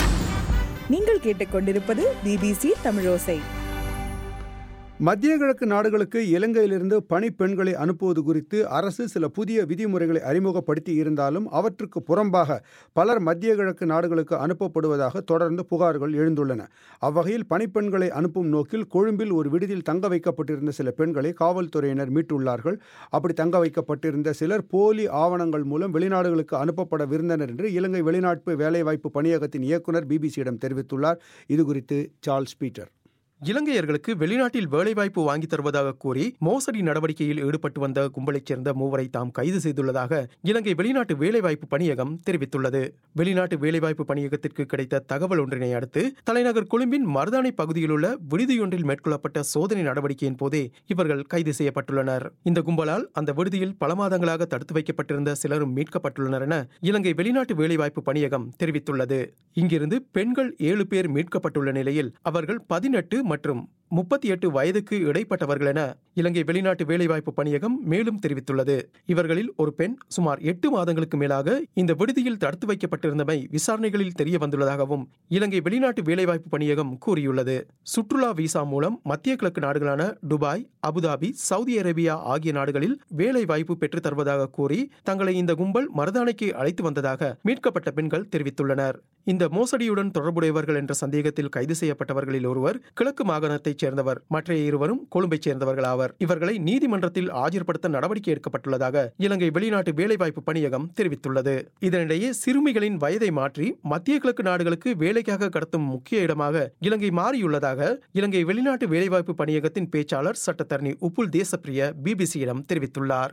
நீங்கள் கேட்டுக்கொண்டிருப்பது பிபிசி தமிழோசை மத்திய கிழக்கு நாடுகளுக்கு இலங்கையிலிருந்து பணிப்பெண்களை அனுப்புவது குறித்து அரசு சில புதிய விதிமுறைகளை அறிமுகப்படுத்தி இருந்தாலும் அவற்றுக்கு புறம்பாக பலர் மத்திய கிழக்கு நாடுகளுக்கு அனுப்பப்படுவதாக தொடர்ந்து புகார்கள் எழுந்துள்ளன அவ்வகையில் பணிப்பெண்களை அனுப்பும் நோக்கில் கொழும்பில் ஒரு விடுதியில் தங்க வைக்கப்பட்டிருந்த சில பெண்களை காவல்துறையினர் மீட்டுள்ளார்கள் அப்படி தங்க வைக்கப்பட்டிருந்த சிலர் போலி ஆவணங்கள் மூலம் வெளிநாடுகளுக்கு அனுப்பப்படவிருந்தனர் என்று இலங்கை வெளிநாட்டு வேலைவாய்ப்பு பணியகத்தின் இயக்குநர் பிபிசியிடம் தெரிவித்துள்ளார் இதுகுறித்து சார்ல்ஸ் பீட்டர் இலங்கையர்களுக்கு வெளிநாட்டில் வேலைவாய்ப்பு வாங்கி தருவதாக கூறி மோசடி நடவடிக்கையில் ஈடுபட்டு வந்த கும்பலைச் சேர்ந்த மூவரை தாம் கைது செய்துள்ளதாக இலங்கை வெளிநாட்டு வேலைவாய்ப்பு பணியகம் தெரிவித்துள்ளது வெளிநாட்டு வேலைவாய்ப்பு பணியகத்திற்கு கிடைத்த தகவல் ஒன்றினை அடுத்து தலைநகர் கொழும்பின் மருதானை பகுதியிலுள்ள விடுதியொன்றில் மேற்கொள்ளப்பட்ட சோதனை நடவடிக்கையின் போதே இவர்கள் கைது செய்யப்பட்டுள்ளனர் இந்த கும்பலால் அந்த விடுதியில் பல மாதங்களாக தடுத்து வைக்கப்பட்டிருந்த சிலரும் மீட்கப்பட்டுள்ளனர் என இலங்கை வெளிநாட்டு வேலைவாய்ப்பு பணியகம் தெரிவித்துள்ளது இங்கிருந்து பெண்கள் ஏழு பேர் மீட்கப்பட்டுள்ள நிலையில் அவர்கள் பதினெட்டு மற்றும் முப்பத்தி எட்டு வயதுக்கு இடைப்பட்டவர்கள் என இலங்கை வெளிநாட்டு வேலைவாய்ப்பு பணியகம் மேலும் தெரிவித்துள்ளது இவர்களில் ஒரு பெண் சுமார் எட்டு மாதங்களுக்கு மேலாக இந்த விடுதியில் தடுத்து வைக்கப்பட்டிருந்தமை விசாரணைகளில் தெரிய வந்துள்ளதாகவும் இலங்கை வெளிநாட்டு வேலைவாய்ப்பு பணியகம் கூறியுள்ளது சுற்றுலா விசா மூலம் மத்திய கிழக்கு நாடுகளான துபாய் அபுதாபி சவுதி அரேபியா ஆகிய நாடுகளில் வேலை வாய்ப்பு பெற்றுத் தருவதாக கூறி தங்களை இந்த கும்பல் மருதானைக்கு அழைத்து வந்ததாக மீட்கப்பட்ட பெண்கள் தெரிவித்துள்ளனர் இந்த மோசடியுடன் தொடர்புடையவர்கள் என்ற சந்தேகத்தில் கைது செய்யப்பட்டவர்களில் ஒருவர் கிழக்கு மாகாணத்தைச் சேர்ந்தவர் மற்றைய இருவரும் கொழும்பைச் சேர்ந்தவர்கள் ஆவர் இவர்களை நீதிமன்றத்தில் ஆஜர்படுத்த நடவடிக்கை எடுக்கப்பட்டுள்ளதாக இலங்கை வெளிநாட்டு வேலைவாய்ப்பு பணியகம் தெரிவித்துள்ளது இதனிடையே சிறுமிகளின் வயதை மாற்றி மத்திய கிழக்கு நாடுகளுக்கு வேலைக்காக கடத்தும் முக்கிய இடமாக இலங்கை மாறியுள்ளதாக இலங்கை வெளிநாட்டு வேலைவாய்ப்பு பணியகத்தின் பேச்சாளர் சட்டத்தரணி உப்புல் தேசப்பிரிய பிபிசியிடம் தெரிவித்துள்ளார்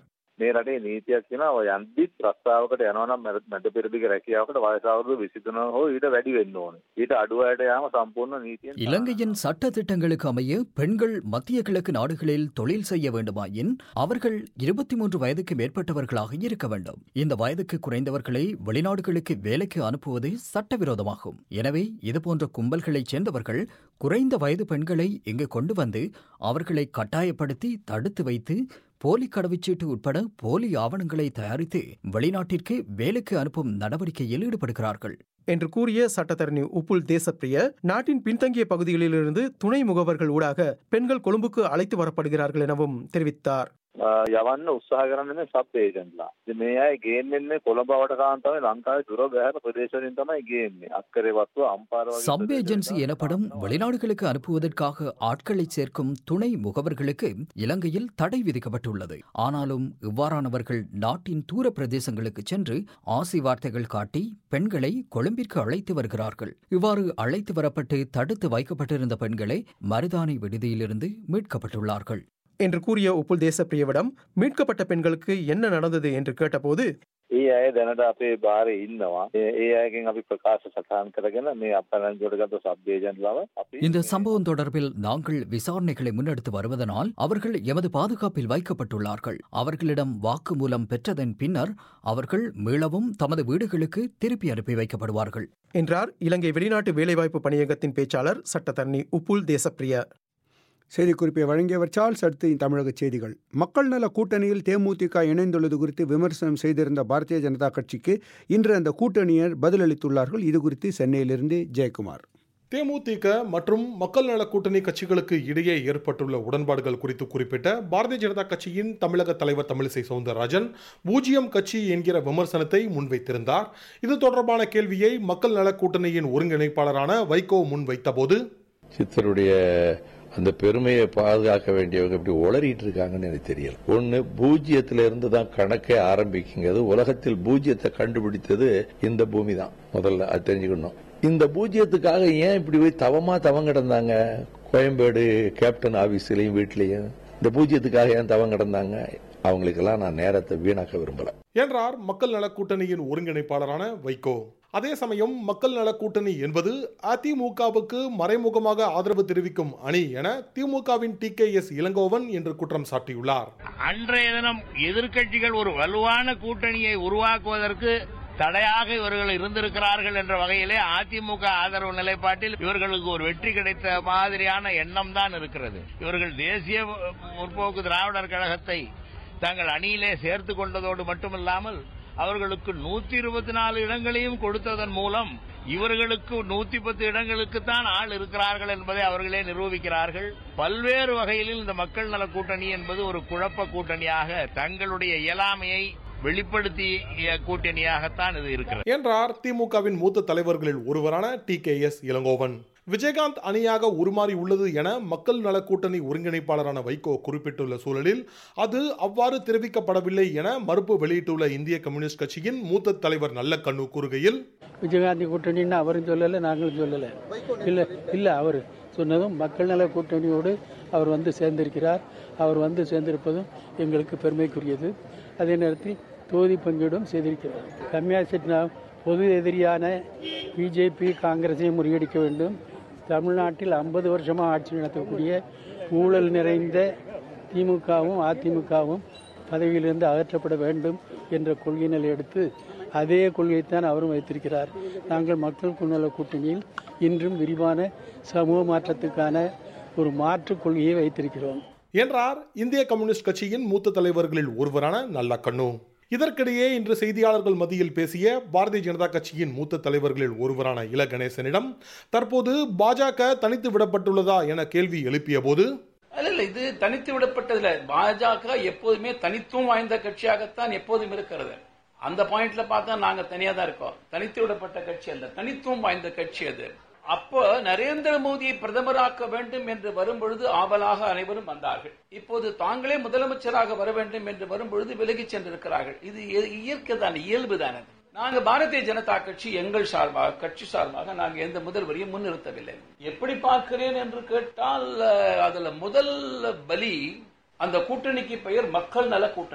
මේ රටේ නීතියක් තියෙනවා ඔය යන්දිත් ප්‍රස්තාවකට යනවා නම් මැද පෙරදිග රැකියාවකට වයස අවුරුදු 23 හෝ ඊට වැඩි වෙන්න ඕනේ. ඊට අඩු අයට යාම සම්පූර්ණ නීතියෙන් இலங்கையின் சட்ட திட்டங்களுக்கு அமைய பெண்கள் மத்திய கிழக்கு நாடுகளில் தொழில் செய்ய வேண்டுமாயின் அவர்கள் இருபத்தி மூன்று வயதுக்கு மேற்பட்டவர்களாக இருக்க வேண்டும் இந்த வயதுக்கு குறைந்தவர்களை வெளிநாடுகளுக்கு வேலைக்கு அனுப்புவது சட்டவிரோதமாகும் எனவே இதுபோன்ற கும்பல்களைச் சேர்ந்தவர்கள் குறைந்த வயது பெண்களை இங்கு கொண்டு வந்து அவர்களை கட்டாயப்படுத்தி தடுத்து வைத்து போலி கடவுச்சீட்டு உட்பட போலி ஆவணங்களை தயாரித்து வெளிநாட்டிற்கு வேலைக்கு அனுப்பும் நடவடிக்கையில் ஈடுபடுகிறார்கள் என்று கூறிய சட்டத்தரணி உப்புல் தேசப்பிரிய நாட்டின் பின்தங்கிய பகுதிகளிலிருந்து துணை முகவர்கள் ஊடாக பெண்கள் கொழும்புக்கு அழைத்து வரப்படுகிறார்கள் எனவும் தெரிவித்தார் යවන්න උත්සාහ කරන්නේ සබ් ඒජන්ට්ලා. ඉතින් මේ අය ගේන්නේ කොළඹවට කාන් තමයි ලංකාවේ දුර බැහැර ප්‍රදේශවලින් තමයි ගේන්නේ. අක්කරේ වත්තුව අම්පාර වගේ சப் ஏஜென்சி எனப்படும் வெளிநாடுகளுக்கு அனுப்புவதற்காக ஆட்களை சேர்க்கும் துணை முகவர்களுக்கு இலங்கையில் தடை விதிக்கப்பட்டுள்ளது ஆனாலும் இவ்வாறானவர்கள் நாட்டின் தூர பிரதேசங்களுக்கு சென்று ஆசி வார்த்தைகள் காட்டி பெண்களை கொழும்பிற்கு அழைத்து வருகிறார்கள் இவ்வாறு அழைத்து வரப்பட்டு தடுத்து வைக்கப்பட்டிருந்த பெண்களை மருதானை விடுதியிலிருந்து மீட்கப்பட்டுள்ளார்கள் என்று கூறிய உப்புல் தேசப்பிரியவிடம் மீட்கப்பட்ட பெண்களுக்கு என்ன நடந்தது என்று கேட்டபோது ඒ අය දැනට අපේ බාරේ ඉන්නවා. ඒ ඒ අයගෙන් අපි ප්‍රකාශ සටහන් කරගෙන මේ අපරාජයට ගත්ත සබ් ඒජන්ට්ලාව අපි இந்த சம்பவம் தொடர்பில் நாங்கள் விசாரணைகளை முன்னெடுத்து வருவதனால் அவர்கள் எமது பாதுகாப்பில் வைக்கப்பட்டுள்ளார்கள் அவர்களிடம் வாக்குமூலம் பெற்றதன் பின்னர் அவர்கள் மீளவும் தமது வீடுகளுக்கு திருப்பி அனுப்பி வைக்கப்படுவார்கள் என்றார் இலங்கை வெளிநாட்டு வேலைவாய்ப்பு பணியகத்தின் பேச்சாளர் சட்டத்தரணி உப்புல் தேசப்பிரிய செய்திக்குறிப்பை வழங்கியவர் சார்ல்ஸ் அடுத்து தமிழக செய்திகள் மக்கள் நல கூட்டணியில் தேமுதிக இணைந்துள்ளது குறித்து விமர்சனம் செய்திருந்த பாரதிய ஜனதா கட்சிக்கு இன்று அந்த கூட்டணியர் பதிலளித்துள்ளார்கள் இது குறித்து சென்னையிலிருந்து ஜெயக்குமார் தேமுதிக மற்றும் மக்கள் நல கூட்டணி கட்சிகளுக்கு இடையே ஏற்பட்டுள்ள உடன்பாடுகள் குறித்து குறிப்பிட்ட பாரதிய ஜனதா கட்சியின் தமிழக தலைவர் தமிழிசை சவுந்தரராஜன் பூஜ்ஜியம் கட்சி என்கிற விமர்சனத்தை முன்வைத்திருந்தார் இது தொடர்பான கேள்வியை மக்கள் நல கூட்டணியின் ஒருங்கிணைப்பாளரான வைகோ முன்வைத்தபோது சித்தருடைய அந்த பெருமையை பாதுகாக்க வேண்டியவங்க இப்படி உளறிட்டு இருக்காங்கன்னு எனக்கு தெரியல ஒன்னு பூஜ்ஜியத்துல இருந்து தான் கணக்கே ஆரம்பிக்குங்கிறது உலகத்தில் பூஜ்ஜியத்தை கண்டுபிடித்தது இந்த பூமி தான் முதல்ல அது தெரிஞ்சுக்கணும் இந்த பூஜ்ஜியத்துக்காக ஏன் இப்படி போய் தவமா தவம் கிடந்தாங்க கோயம்பேடு கேப்டன் ஆபீஸ்லயும் வீட்லயும் இந்த பூஜ்ஜியத்துக்காக ஏன் தவம் கிடந்தாங்க அவங்களுக்கெல்லாம் நான் நேரத்தை வீணாக்க விரும்பல என்றார் மக்கள் நல கூட்டணியின் ஒருங்கிணைப்பாளரான வைகோ அதே சமயம் மக்கள் நல கூட்டணி என்பது அதிமுகவுக்கு மறைமுகமாக ஆதரவு தெரிவிக்கும் அணி என திமுகவின் டி கே எஸ் இளங்கோவன் என்று குற்றம் சாட்டியுள்ளார் அன்றைய தினம் எதிர்க்கட்சிகள் ஒரு வலுவான கூட்டணியை உருவாக்குவதற்கு தடையாக இவர்கள் இருந்திருக்கிறார்கள் என்ற வகையிலே அதிமுக ஆதரவு நிலைப்பாட்டில் இவர்களுக்கு ஒரு வெற்றி கிடைத்த மாதிரியான எண்ணம் தான் இருக்கிறது இவர்கள் தேசிய முற்போக்கு திராவிடர் கழகத்தை தங்கள் அணியிலே சேர்த்து கொண்டதோடு மட்டுமில்லாமல் அவர்களுக்கு நூத்தி இருபத்தி நாலு இடங்களையும் கொடுத்ததன் மூலம் இவர்களுக்கு நூத்தி பத்து இடங்களுக்கு தான் ஆள் இருக்கிறார்கள் என்பதை அவர்களே நிரூபிக்கிறார்கள் பல்வேறு வகையில் இந்த மக்கள் நல கூட்டணி என்பது ஒரு குழப்ப கூட்டணியாக தங்களுடைய இயலாமையை வெளிப்படுத்திய கூட்டணியாகத்தான் இது இருக்கிறது என்றார் திமுகவின் மூத்த தலைவர்களில் ஒருவரான T K S Elangovan Vijayakanth அணியாக உருமாறி உள்ளது என மக்கள் நல கூட்டணி ஒருங்கிணைப்பாளரான வைகோ குறிப்பிட்டுள்ள சூழலில் அது அவ்வாறு தெரிவிக்கப்படவில்லை என மறுப்பு வெளியிட்டுள்ள இந்திய கம்யூனிஸ்ட் கட்சியின் மூத்த தலைவர் நல்ல கண்ணு கூறுகையில் விஜயகாந்தி கூட்டணின்னு அவரும் சொல்லலை நாங்களும் சொல்லலை இல்லை இல்லை அவர் சொன்னதும் மக்கள் நல கூட்டணியோடு அவர் வந்து சேர்ந்திருக்கிறார் அவர் வந்து சேர்ந்திருப்பதும் எங்களுக்கு பெருமைக்குரியது அதே நேரத்தில் தொகுதி பங்கீடும் செய்திருக்கிறார் கம்யூனிஸ்ட் பொது எதிரியான பிஜேபி காங்கிரஸை முறியடிக்க வேண்டும் தமிழ்நாட்டில் ஐம்பது வருஷமாக ஆட்சி நடத்தக்கூடிய ஊழல் நிறைந்த திமுகவும் அதிமுகவும் பதவியிலிருந்து அகற்றப்பட வேண்டும் என்ற கொள்கையினை எடுத்து அதே கொள்கையைத்தான் அவரும் வைத்திருக்கிறார் நாங்கள் மக்கள் குன்னல கூட்டணியில் இன்றும் விரிவான சமூக மாற்றத்துக்கான ஒரு மாற்று கொள்கையை வைத்திருக்கிறோம் என்றார் இந்திய கம்யூனிஸ்ட் கட்சியின் மூத்த தலைவர்களில் ஒருவரான நல்ல கண்ணு இதற்கிடையே இன்று செய்தியாளர்கள் மத்தியில் பேசிய பாரதிய ஜனதா கட்சியின் மூத்த தலைவர்களில் ஒருவரான இல கணேசனிடம் தற்போது பாஜக தனித்து விடப்பட்டுள்ளதா என கேள்வி எழுப்பிய போது இல்ல இல்ல இது தனித்து விடப்பட்டதுல பாஜக எப்போதுமே தனித்துவம் வாய்ந்த கட்சியாகத்தான் எப்போதும் இருக்கிறது அந்த பாயிண்ட்ல பார்த்தா நாங்க தனியா தான் இருக்கோம் தனித்து விடப்பட்ட கட்சி அல்ல தனித்துவம் வாய்ந்த கட்சி அது அப்போ நரேந்திர மோடியை பிரதமராக்க வேண்டும் என்று வரும்பொழுது ஆவலாக அனைவரும் வந்தார்கள் இப்போது தாங்களே முதலமைச்சராக வர வேண்டும் என்று வரும்பொழுது விலகிச் சென்றிருக்கிறார்கள் இது இயற்கை தான் இயல்பு தான் நாங்க பாரதிய ஜனதா கட்சி எங்கள் சார்பாக கட்சி சார்பாக நாங்க எந்த முதல்வரையும் முன்னிறுத்தவில்லை எப்படி பார்க்கிறேன் என்று கேட்டால் அதுல முதல் பலி அந்த கூட்டணிக்கு பெயர் மக்கள் நல கூட்டணி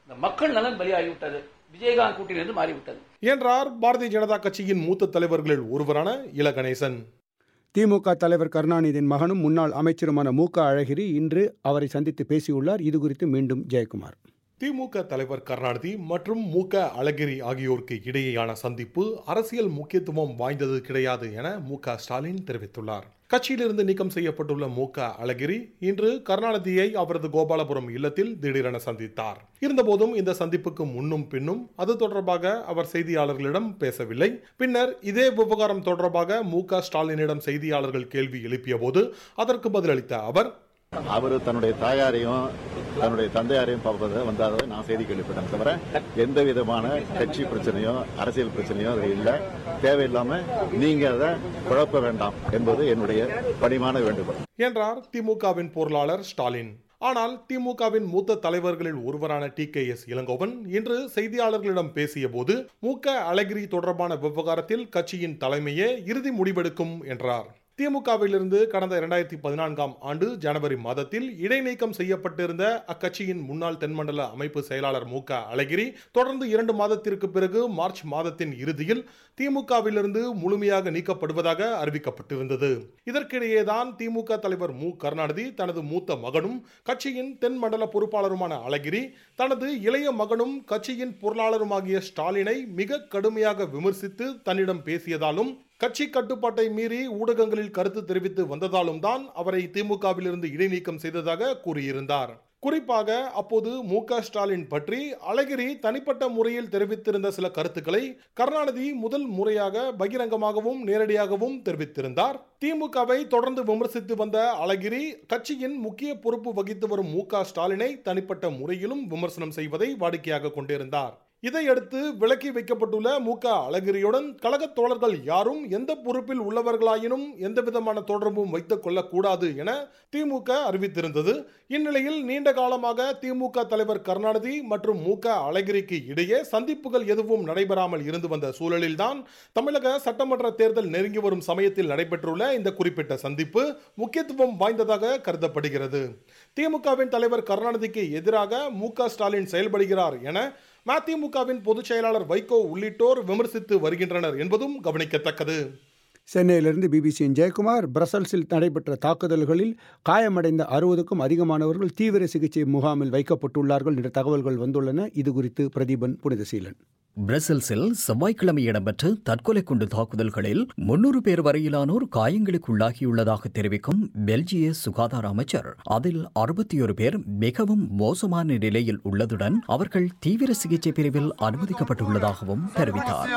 இந்த மக்கள் நலன் பலியாகிவிட்டது விஜயகாந்த் கூட்டிலிருந்து மாறிவிட்டது என்றார் பாரதிய ஜனதா கட்சியின் மூத்த தலைவர்களில் ஒருவரான இல கணேசன் திமுக தலைவர் கருணாநிதியின் மகனும் முன்னாள் அமைச்சருமான மு க அழகிரி இன்று அவரை சந்தித்து பேசியுள்ளார் இது குறித்து மீண்டும் ஜெயக்குமார் திமுக தலைவர் கருணாநிதி மற்றும் மு க அழகிரி ஆகியோருக்கு இடையேயான சந்திப்பு அரசியல் முக்கியத்துவம் வாய்ந்தது கிடையாது என மு க ஸ்டாலின் தெரிவித்துள்ளார் கட்சியிலிருந்து நீக்கம் செய்யப்பட்டுள்ள மு க அழகிரி இன்று கருணாநிதியை அவரது கோபாலபுரம் இல்லத்தில் திடீரென சந்தித்தார் இருந்தபோதும் இந்த சந்திப்புக்கு முன்னும் பின்னும் அது தொடர்பாக அவர் செய்தியாளர்களிடம் பேசவில்லை பின்னர் இதே விவகாரம் தொடர்பாக மு க ஸ்டாலினிடம் செய்தியாளர்கள் கேள்வி எழுப்பிய போது அதற்கு பதிலளித்த அவர் அவர் தன்னுடைய தாயாரையும் தன்னுடைய தந்தையாரையும் பார்ப்பதை வந்தாத நான் செய்தி கேள்விப்பட்டேன் தவிர எந்த விதமான கட்சி பிரச்சனையோ அரசியல் பிரச்சனையோ அது இல்லை தேவையில்லாம நீங்க அதை குழப்ப வேண்டாம் என்பது என்னுடைய பணிமான வேண்டுகோள் என்றார் திமுகவின் பொருளாளர் ஸ்டாலின் ஆனால் திமுகவின் மூத்த தலைவர்களில் ஒருவரான டி கே எஸ் இளங்கோவன் இன்று செய்தியாளர்களிடம் பேசிய போது மு க அழகிரி தொடர்பான விவகாரத்தில் கட்சியின் தலைமையே இறுதி முடிவெடுக்கும் என்றார் திமுகவிலிருந்து கடந்த இரண்டாயிரத்தி பதினான்காம் ஆண்டு ஜனவரி மாதத்தில் இடைநீக்கம் செய்யப்பட்டிருந்த அக்கட்சியின் முன்னாள் தென்மண்டல அமைப்பு செயலாளர் மு க அழகிரி தொடர்ந்து இரண்டு மாதத்திற்கு பிறகு மார்ச் மாதத்தின் இறுதியில் திமுகவிலிருந்து முழுமையாக நீக்கப்படுவதாக அறிவிக்கப்பட்டிருந்தது இதற்கிடையேதான் திமுக தலைவர் மு கருணாநிதி தனது மூத்த மகனும் கட்சியின் தென் மண்டல பொறுப்பாளருமான அழகிரி தனது இளைய மகனும் கட்சியின் பொருளாளருமாகிய ஸ்டாலினை மிக கடுமையாக விமர்சித்து தன்னிடம் பேசியதாலும் கட்சி கட்டுப்பாட்டை மீறி ஊடகங்களில் கருத்து தெரிவித்து வந்ததாலும் தான் அவரை திமுகவிலிருந்து இடைநீக்கம் செய்ததாக கூறியிருந்தார் குறிப்பாக அப்போது மு க ஸ்டாலின் பற்றி அழகிரி தனிப்பட்ட முறையில் தெரிவித்திருந்த சில கருத்துக்களை கருணாநிதி முதல் முறையாக பகிரங்கமாகவும் நேரடியாகவும் தெரிவித்திருந்தார் திமுகவை தொடர்ந்து விமர்சித்து வந்த அழகிரி கட்சியின் முக்கிய பொறுப்பு வகித்து வரும் மு க ஸ்டாலினை தனிப்பட்ட முறையிலும் விமர்சனம் செய்வதை வாடிக்கையாக கொண்டிருந்தார் இதையடுத்து விலக்கி வைக்கப்பட்டுள்ள மு க அழகிரியுடன் கழகத் தோழர்கள் யாரும் எந்த பொறுப்பில் உள்ளவர்களாயினும் எந்த விதமான தொடர்பும் வைத்துக் கொள்ளக்கூடாது என திமுக அறிவித்திருந்தது இந்நிலையில் நீண்ட காலமாக திமுக தலைவர் கருணாநிதி மற்றும் மு க அழகிரிக்கு இடையே சந்திப்புகள் எதுவும் நடைபெறாமல் இருந்து வந்த சூழலில்தான் தமிழக சட்டமன்ற தேர்தல் நெருங்கி வரும் சமயத்தில் நடைபெற்றுள்ள இந்த குறிப்பிட்ட சந்திப்பு முக்கியத்துவம் வாய்ந்ததாக கருதப்படுகிறது திமுகவின் தலைவர் கருணாநிதிக்கு எதிராக மு க ஸ்டாலின் செயல்படுகிறார் என மதிமுகவின் பொதுச் செயலாளர் வைகோ உள்ளிட்டோர் விமர்சித்து வருகின்றனர் என்பதும் கவனிக்கத்தக்கது சென்னையிலிருந்து பிபிசியின் ஜெயக்குமார் பிரசல்ஸில் நடைபெற்ற தாக்குதல்களில் காயமடைந்த அறுபதுக்கும் அதிகமானவர்கள் தீவிர சிகிச்சை முகாமில் வைக்கப்பட்டுள்ளார்கள் என்ற தகவல்கள் வந்துள்ளன இது குறித்து பிரதீபன் புனிதசீலன் பிரசல்ஸில் செவ்வாய்க்கிழமை இடம்பெற்ற தற்கொலை குண்டு தாக்குதல்களில் முன்னூறு பேர் வரையிலானோர் காயங்களுக்குள்ளாகியுள்ளதாக தெரிவிக்கும் பெல்ஜிய சுகாதார அமைச்சர் அதில் அறுபத்தி ஒரு பேர் மிகவும் மோசமான நிலையில் உள்ளதுடன் அவர்கள் தீவிர சிகிச்சை பிரிவில் அனுமதிக்கப்பட்டுள்ளதாகவும் தெரிவித்தார்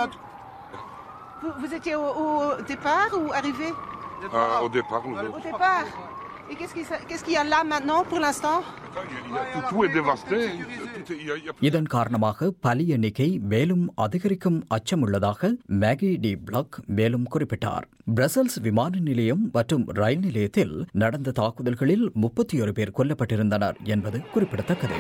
Vous, vous étiez au, au départ ou arrivé Euh, au départ, nous Au départ. Et qu'est-ce qu'il qu'est-ce qu'il y a là maintenant pour l'instant tout, tout est dévasté. Tout est- il y a- il y a plus- இதன் காரணமாக பலி எண்ணிக்கை மேலும் அதிகரிக்கும் அச்சம் உள்ளதாக மேகி டி பிளாக் மேலும் குறிப்பிட்டார் பிரசல்ஸ் விமான நிலையம் மற்றும் ரயில் நிலையத்தில் நடந்த தாக்குதல்களில் முப்பத்தி ஒரு பேர் கொல்லப்பட்டிருந்தனர் என்பது குறிப்பிடத்தக்கது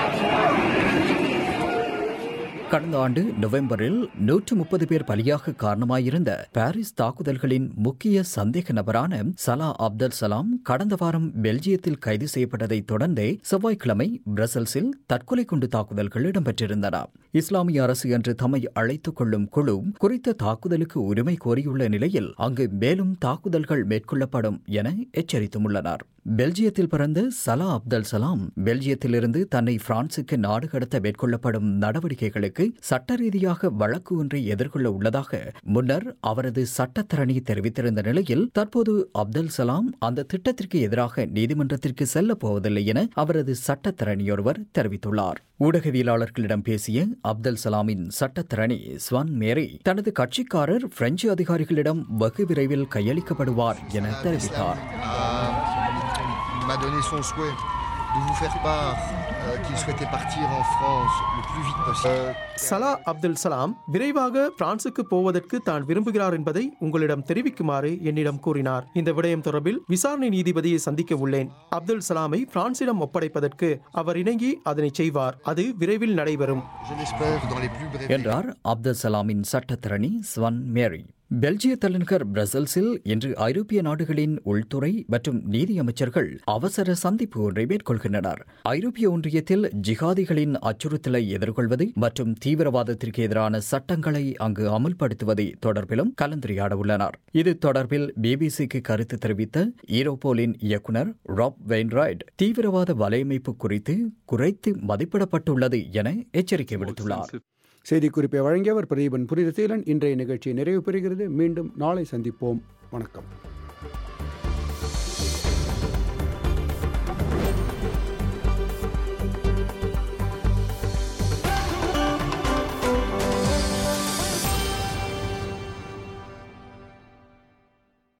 கடந்த ஆண்டு நவம்பரில் நூற்று முப்பது பேர் பலியாக காரணமாயிருந்த பாரிஸ் தாக்குதல்களின் முக்கிய சந்தேக நபரான சலா அப்தல் சலாம் கடந்த வாரம் பெல்ஜியத்தில் கைது செய்யப்பட்டதைத் தொடர்ந்தே செவ்வாய்க்கிழமை பிரசல்ஸில் தற்கொலை குண்டு தாக்குதல்கள் இடம்பெற்றிருந்தன இஸ்லாமிய அரசு என்று தம்மை அழைத்துக் கொள்ளும் குழு குறித்த தாக்குதலுக்கு உரிமை கோரியுள்ள நிலையில் அங்கு மேலும் தாக்குதல்கள் மேற்கொள்ளப்படும் என எச்சரித்துள்ளனர் பெல்ஜியத்தில் பிறந்த சலா அப்தல் சலாம் பெல்ஜியத்திலிருந்து தன்னை பிரான்சுக்கு நாடு கடத்த மேற்கொள்ளப்படும் நடவடிக்கைகளுக்கு சட்ட ரீதியாக வழக்கு ஒன்றை எதிர்கொள்ள உள்ளதாக முன்னர் அவரது சட்டத்தரணி தெரிவித்திருந்த நிலையில் தற்போது அப்தல் சலாம் அந்த திட்டத்திற்கு எதிராக நீதிமன்றத்திற்கு செல்லப் போவதில்லை என அவரது சட்டத்தரணியொருவர் தெரிவித்துள்ளார் ஊடகவியலாளர்களிடம் பேசிய அப்தல் சலாமின் சட்டத்தரணி ஸ்வான் மேரி தனது கட்சிக்காரர் பிரெஞ்சு அதிகாரிகளிடம் வெகு விரைவில் கையளிக்கப்படுவார் என தெரிவித்தார் m'a donné son souhait de vous faire part euh, qu'il souhaitait partir en France le plus vite possible. சலா அப்துல் சலாம் விரைவாக பிரான்சுக்கு போவதற்கு தான் விரும்புகிறார் என்பதை உங்களிடம் தெரிவிக்குமாறு என்னிடம் கூறினார் இந்த விடயம் தொடர்பில் விசாரணை நீதிபதியை சந்திக்க உள்ளேன் அப்துல் சலாமை பிரான்சிடம் ஒப்படைப்பதற்கு அவர் இணங்கி அதனை செய்வார் அது விரைவில் நடைபெறும் Je l'espère dans les plus brefs என்றார் அப்துல் சலாமின் சட்டத்தரணி ஸ்வன் மேரி பெல்ஜிய தலைநகர் பிரசல்ஸில் இன்று ஐரோப்பிய நாடுகளின் உள்துறை மற்றும் நீதி அமைச்சர்கள் அவசர சந்திப்பு ஒன்றை மேற்கொள்கின்றனர் ஐரோப்பிய ஒன்றியத்தில் ஜிகாதிகளின் அச்சுறுத்தலை எதிர்கொள்வது மற்றும் தீவிரவாதத்திற்கு எதிரான சட்டங்களை அங்கு அமல்படுத்துவது தொடர்பிலும் கலந்துரையாட உள்ளனர் இது தொடர்பில் பிபிசிக்கு கருத்து தெரிவித்த ஈரோபோலின் இயக்குநர் ராப் வெயின்ராய்ட் தீவிரவாத வலையமைப்பு குறித்து குறைத்து மதிப்பிடப்பட்டுள்ளது என எச்சரிக்கை விடுத்துள்ளார் செய்திக்குறிப்பை வழங்கியவர் பிரதீபன் புனிதசீலன் இன்றைய நிகழ்ச்சி நிறைவு பெறுகிறது மீண்டும் நாளை சந்திப்போம் வணக்கம்